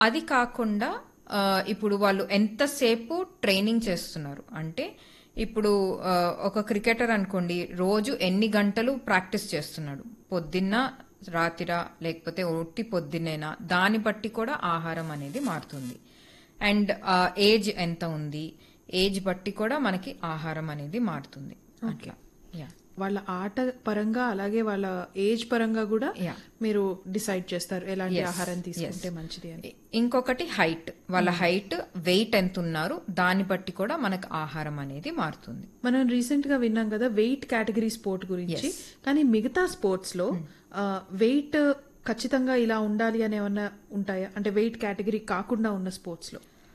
అది కాకుండా ఆ, ఇప్పుడు వాళ్ళు ఎంతసేపు ట్రైనింగ్ చేస్తున్నారు అంటే ఇప్పుడు ఆ, ఒక క్రికెటర్ అనుకోండి రోజు ఎన్ని గంటలు ప్రాక్టీస్ చేస్తున్నాడు పొద్దున్న రాతిరా లేకపోతే ఒట్టి పొద్దున్నేనా దాన్ని బట్టి కూడా ఆహారం అనేది మారుతుంది అండ్ ఏజ్ ఎంత ఉంది ఏజ్ బట్టి కూడా మనకి ఆహారం అనేది మారుతుంది అట్లా యా వాళ్ళ ఆట పరంగా అలాగే వాళ్ళ ఏజ్ పరంగా కూడా Yeah. మీరు డిసైడ్ చేస్తారు ఎలాంటి ఆహారం తీసుకుంటే మంచిది అని ఇంకొకటి హైట్ వాళ్ళ హైట్ వెయిట్ ఎంత ఉన్నారు దాన్ని బట్టి కూడా మనకు ఆహారం అనేది మారుతుంది మనం రీసెంట్ గా విన్నాం కదా వెయిట్ కేటగిరీ స్పోర్ట్ గురించి కానీ మిగతా స్పోర్ట్స్ లో వెయిట్ ఖచ్చితంగా ఇలా ఉండాలి అని ఏమన్నా ఉంటాయా అంటే వెయిట్ కేటగిరీ కాకుండా ఉన్న స్పోర్ట్స్ లో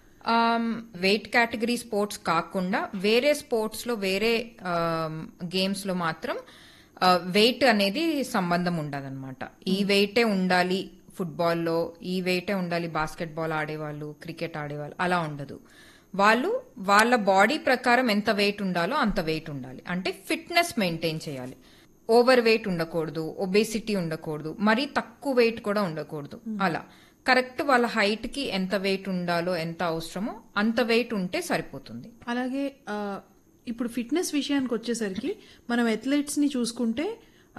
వెయిట్ కేటగిరీ స్పోర్ట్స్ కాకుండా వేరే స్పోర్ట్స్ లో వేరే గేమ్స్ లో మాత్రం వెయిట్ అనేది సంబంధం ఉండదన్నమాట ఈ వెయిటే ఉండాలి ఫుట్బాల్లో ఈ వెయిటే ఉండాలి బాస్కెట్బాల్ ఆడేవాళ్ళు క్రికెట్ ఆడేవాళ్ళు అలా ఉండదు వాళ్ళు వాళ్ళ బాడీ ప్రకారం ఎంత వెయిట్ ఉండాలో అంత వెయిట్ ఉండాలి అంటే ఫిట్నెస్ మెయింటైన్ చేయాలి ఓవర్ వెయిట్ ఉండకూడదు ఒబేసిటీ ఉండకూడదు మరీ తక్కువ వెయిట్ కూడా ఉండకూడదు అలా కరెక్ట్ వాళ్ళ హైట్ కి ఎంత వెయిట్ ఉండాలో ఎంత అవసరమో అంత వెయిట్ ఉంటే సరిపోతుంది అలాగే ఆ, ఇప్పుడు ఫిట్నెస్ విషయానికి వచ్చేసరికి మనం అథ్లెట్స్ ని చూసుకుంటే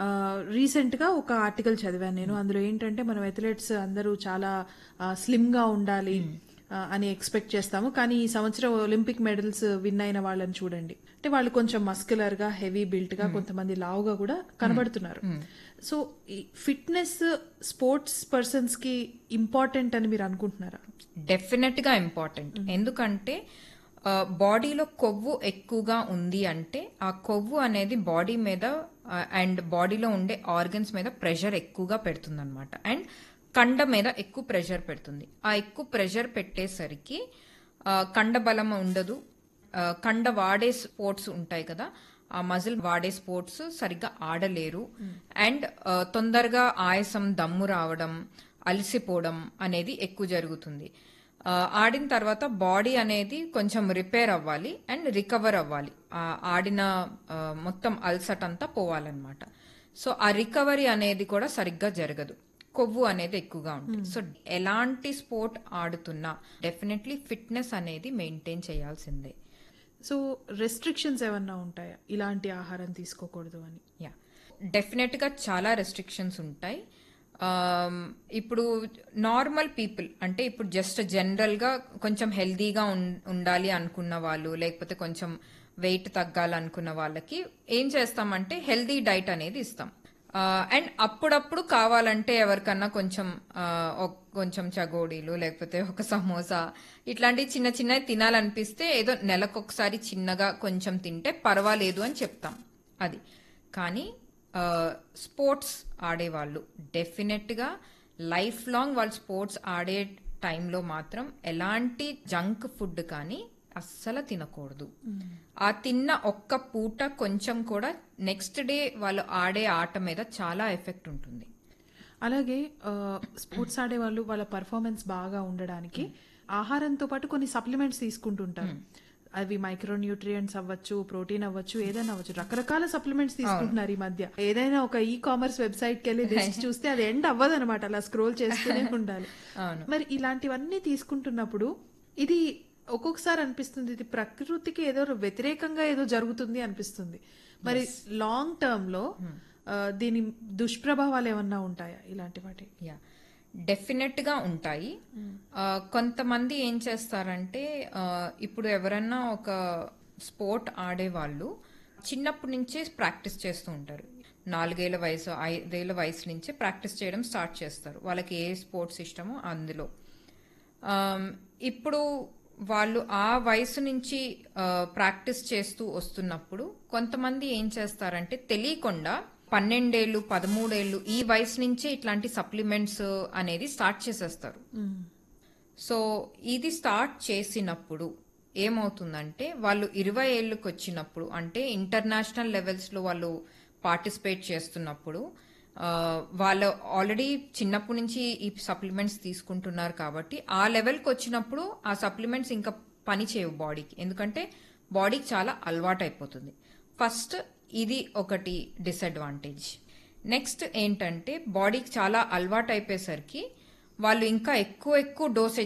రీసెంట్ గా ఒక ఆర్టికల్ చదివాను నేను అందులో ఏంటంటే మనం అథ్లెట్స్ అందరూ చాలా స్లిమ్ గా ఉండాలి ఆ, అని ఎక్స్పెక్ట్ చేస్తాము కానీ ఈ సంవత్సరం ఒలింపిక్ మెడల్స్ విన్ అయిన వాళ్ళని చూడండి అంటే వాళ్ళు కొంచెం మస్కులర్ గా హెవీ బిల్ట్ గా కొంతమంది లావుగా కూడా కనబడుతున్నారు సో ఈ ఫిట్నెస్ స్పోర్ట్స్ పర్సన్స్ కి ఇంపార్టెంట్ అని మీరు అనుకుంటున్నారా డెఫినెట్ గా ఇంపార్టెంట్ ఎందుకంటే ఆ, బాడీలో కొవ్వు ఎక్కువగా ఉంది అంటే ఆ కొవ్వు అనేది బాడీ మీద ఆ, అండ్ బాడీలో ఉండే ఆర్గన్స్ మీద ప్రెషర్ ఎక్కువగా పెడుతుంది అనమాట అండ్ కండ మీద ఎక్కువ ప్రెషర్ పెడుతుంది ఆ ఎక్కువ ప్రెషర్ పెట్టేసరికి ఆ, కండ బలం ఉండదు ఆ, కండ వాడే స్పోర్ట్స్ ఉంటాయి కదా ఆ మజిల్ వాడే స్పోర్ట్స్ సరిగ్గా ఆడలేరు అండ్ ఆ, తొందరగా ఆయాసం దమ్ము రావడం అలసిపోవడం అనేది ఎక్కువ జరుగుతుంది ఆ, ఆడిన తర్వాత బాడీ అనేది కొంచెం రిపేర్ అవ్వాలి అండ్ రికవర్ అవ్వాలి ఆ ఆడిన ఆ, మొత్తం అల్సట్ అంతా పోవాలన్నమాట సో ఆ రికవరీ అనేది కూడా సరిగ్గా జరగదు కొవ్వు అనేది ఎక్కువగా ఉంటుంది సో ఎలాంటి స్పోర్ట్ ఆడుతున్నా డెఫినెట్లీ ఫిట్నెస్ అనేది మెయింటైన్ చేయాల్సిందే సో రెస్ట్రిక్షన్స్ ఏమన్నా ఉంటాయా ఇలాంటి ఆహారం తీసుకోకూడదు అని యా డెఫినెట్ గా చాలా రెస్ట్రిక్షన్స్ ఉంటాయి ఆమ్, ఇప్పుడు నార్మల్ పీపుల్ అంటే ఇప్పుడు జస్ట్ జనరల్ గా కొంచెం హెల్దీగా ఉం- ఉండాలి అనుకున్న వాళ్ళు లేకపోతే కొంచెం వెయిట్ తగ్గాలనుకున్న వాళ్ళకి ఏం చేస్తామంటే హెల్దీ డైట్ అనేది ఇస్తాం అండ్ అప్పుడప్పుడు కావాలంటే ఎవరికన్నా కొంచెం ఆ, ఒక- కొంచెం చగోడీలు లేకపోతే ఒక సమోసా ఇట్లాంటి చిన్న చిన్నవి తినాలనిపిస్తే ఏదో నెలకొకసారి చిన్నగా కొంచెం తింటే పర్వాలేదు అని చెప్తాం అది కానీ స్పోర్ట్స్ ఆడేవాళ్ళు డెఫినెట్గా లైఫ్ లాంగ్ వాళ్ళు స్పోర్ట్స్ ఆడే టైంలో మాత్రం ఎలాంటి జంక్ ఫుడ్ కానీ అస్సలు తినకూడదు ఆ తిన్న ఒక్క పూట కొంచెం కూడా నెక్స్ట్ డే వాళ్ళు ఆడే ఆట మీద చాలా ఎఫెక్ట్ ఉంటుంది అలాగే ఆ, స్పోర్ట్స్ ఆడే వాళ్ళు వాళ్ళ పర్ఫార్మెన్స్ బాగా ఉండడానికి ఆహారంతో పాటు కొన్ని సప్లిమెంట్స్ తీసుకుంటుంటారు అవి మైక్రో న్యూట్రియంట్స్ అవ్వచ్చు ప్రోటీన్ అవ్వచ్చు ఏదైనా అవ్వచ్చు రకరకాల సప్లిమెంట్స్ తీసుకుంటున్నారు ఈ మధ్య ఏదైనా ఒక ఈ కామర్స్ వెబ్సైట్ కి వెళ్ళి లిస్ట్ చూస్తే అది ఎండ్ అవ్వదు అనమాట అలా స్క్రోల్ చేస్తూనే ఉండాలి అవును. మరి ఇలాంటివన్నీ తీసుకుంటున్నప్పుడు ఇది ఒక్కొక్కసారి అనిపిస్తుంది ఇది ప్రకృతికి ఏదో వ్యతిరేకంగా ఏదో జరుగుతుంది అనిపిస్తుంది మరి లాంగ్ టర్మ్ లో ఆ, దీని దుష్ప్రభావాలు ఏమన్నా ఉంటాయా ఇలాంటి వాటి యా డెఫినెట్ గా ఉంటాయి ఆ, కొంతమంది ఏం చేస్తారంటే ఆ, ఇప్పుడు ఎవరన్నా ఒక స్పోర్ట్ ఆడేవాళ్ళు చిన్నప్పటి నుంచే ప్రాక్టీస్ చేస్తూ ఉంటారు నాలుగేళ్ల వయసు ఐదేళ్ల వయసు నుంచే ప్రాక్టీస్ చేయడం స్టార్ట్ చేస్తారు వాళ్ళకి ఏ స్పోర్ట్స్ ఇష్టమో అందులో ఆమ్, ఇప్పుడు వాళ్ళు ఆ వయసు నుంచి ఆ, ప్రాక్టీస్ చేస్తూ వస్తున్నప్పుడు కొంతమంది ఏం చేస్తారంటే తెలియకుండా పన్నెండేళ్ళు పదమూడేళ్ళు ఈ వయసు నుంచే ఇట్లాంటి సప్లిమెంట్స్ అనేది స్టార్ట్ చేసేస్తారు సో ఇది స్టార్ట్ చేసినప్పుడు ఏమవుతుందంటే వాళ్ళు ఇరవై ఏళ్ళకి వచ్చినప్పుడు అంటే ఇంటర్నేషనల్ లెవెల్స్లో వాళ్ళు పార్టిసిపేట్ చేస్తున్నప్పుడు ఆ, వాళ్ళు ఆల్రెడీ చిన్నప్పటి నుంచి ఈ సప్లిమెంట్స్ తీసుకుంటున్నారు కాబట్టి ఆ లెవెల్కి వచ్చినప్పుడు ఆ సప్లిమెంట్స్ ఇంకా పని చేయవు బాడీకి ఎందుకంటే బాడీకి చాలా అలవాటు అయిపోతుంది ఫస్ట్ ఇది ఒకటి డిసడ్వాంటేజ్ నెక్స్ట్ ఏంటంటే బాడీకి చాలా అలవాటు అయిపోయేసరికి వాళ్ళు ఇంకా ఎక్కువ ఎక్కువ డోసేజ్